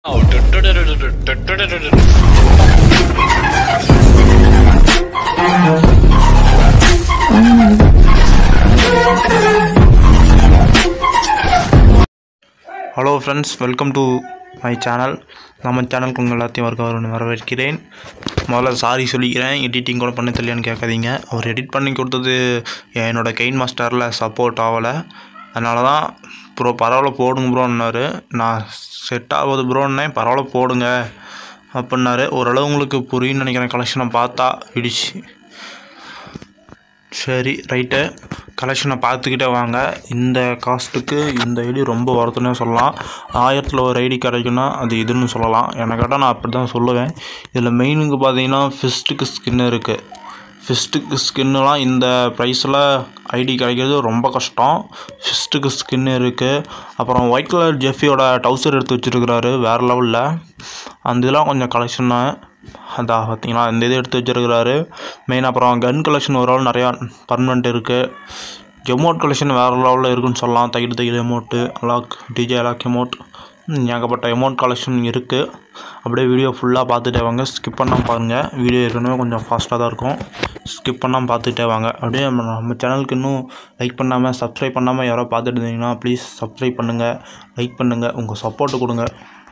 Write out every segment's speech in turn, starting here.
Hello friends welcome to my channel நம்ம சேனலுக்கு உங்கள் எல்லாத்தையும் வரக்க வரணும் வரவேற்கிறேன் முதல்ல சாரி சொல்லிக்கிறேன் எடிட்டிங் கூட பண்ண தெரியலையான்னு கேட்காதீங்க அவர் எடிட் பண்ணி கொடுத்தது என்னோட கெயின் மாஸ்டரில் சப்போர்ட் ஆகலை அதனால தான் ப்ரோ பரவாயில்ல போடுங்க ப்ரோன்னாரு நான் செட் ஆகுது ப்ரோன்னே பரவாயில்ல போடுங்க அப்படின்னாரு ஓரளவு உங்களுக்கு புரியும்னு நினைக்கிறேன் கலெக்ஷனை பார்த்தா இடிச்சு சரி ரைட்டு கலெக்ஷனை பார்த்துக்கிட்டே வாங்க இந்த காஸ்ட்டுக்கு இந்த ஐடி ரொம்ப ஒருத்தனே சொல்லலாம் ஆயிரத்தில் ஒரு ஐடி கிடைக்குன்னா அது இதுன்னு சொல்லலாம் எனக்கு கேட்டால் நான் அப்படி தான் சொல்லுவேன் இதில் மெயினுக்கு பார்த்தீங்கன்னா ஃபிஸ்ட்டுக்கு ஸ்கின் இருக்குது ஃபிஸ்ட்டுக்கு ஸ்கின்னுலாம் இந்த ப்ரைஸில் ஐடி கிடைக்கிறது ரொம்ப கஷ்டம் ஃபிஸ்ட்டுக்கு ஸ்கின் இருக்குது அப்புறம் ஒயிட் கலர் ஜெஃபியோட டவுசர் எடுத்து வச்சுருக்கிறாரு வேறு லெவலில் அந்த இதெல்லாம் கொஞ்சம் கலெக்ஷன்னு அதான் பார்த்தீங்களா இந்த இது எடுத்து வச்சிருக்கிறாரு மெயின் அப்புறம் கன் கலெக்ஷன் ஓவரால் நிறையா பர்மனெண்ட் இருக்குது எமோட் கலெக்ஷன் வேறு லெவலில் இருக்குன்னு சொல்லலாம் தையல் தையல் emote Alok DJ Alok emote ஏகப்பட்ட எமௌண்ட் கலெக்ஷன் இருக்குது அப்படியே வீடியோ ஃபுல்லாக பார்த்துட்டே வாங்க ஸ்கிப் பண்ணாமல் பாருங்கள் வீடியோ ஏற்கனவே கொஞ்சம் ஃபாஸ்ட்டாக தான் இருக்கும் ஸ்கிப் பண்ணாமல் பார்த்துட்டே வாங்க அப்படியே நம்ம நம்ம சேனலுக்கு இன்னும் லைக் பண்ணாமல் சப்ஸ்கிரைப் பண்ணாமல் யாரோ பார்த்துட்டு இருந்தீங்கன்னா ப்ளீஸ் சப்ஸ்கிரைப் பண்ணுங்கள் லைக் பண்ணுங்கள் உங்கள் சப்போர்ட்டு கொடுங்க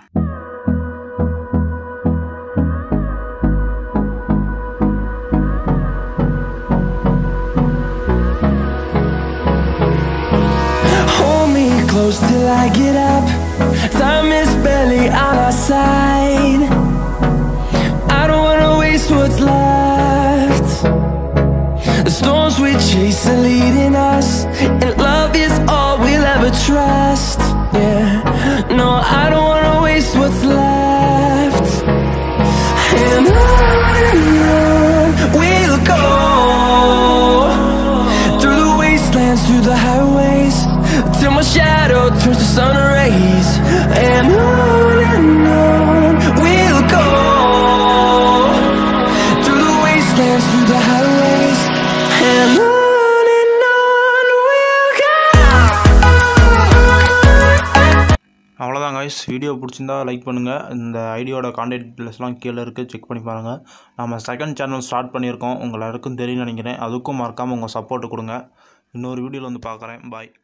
Hold me close till I get up. Time is barely on our side. I don't wanna waste what's left. The storms we chase are leading us, and love is all we'll ever trust. Yeah, no, I don't wanna waste what's left. And on and on we'll go through the wastelands, through the highways, till my shadow turns to sun rays. And on and on we'll go through the wastelands, through the highways, and on and on we'll go. அவ்வளோதான் guys video பிடிச்சிருந்தா like பண்ணுங்கள் இந்த ஐடியோட contact டீட்டெயில்ஸ்லாம் கீழே இருக்குது check பண்ணி பாருங்கள் நம்ம செகண்ட் சேனல் ஸ்டார்ட் பண்ணியிருக்கோம் உங்கள் எல்லாருக்கும் தெரியும்னு நினைக்கிறேன் அதுக்கும் மறக்காமல் உங்கள் சப்போர்ட் கொடுங்க இன்னொரு வீடியோவில் வந்து பார்க்குறேன் பாய்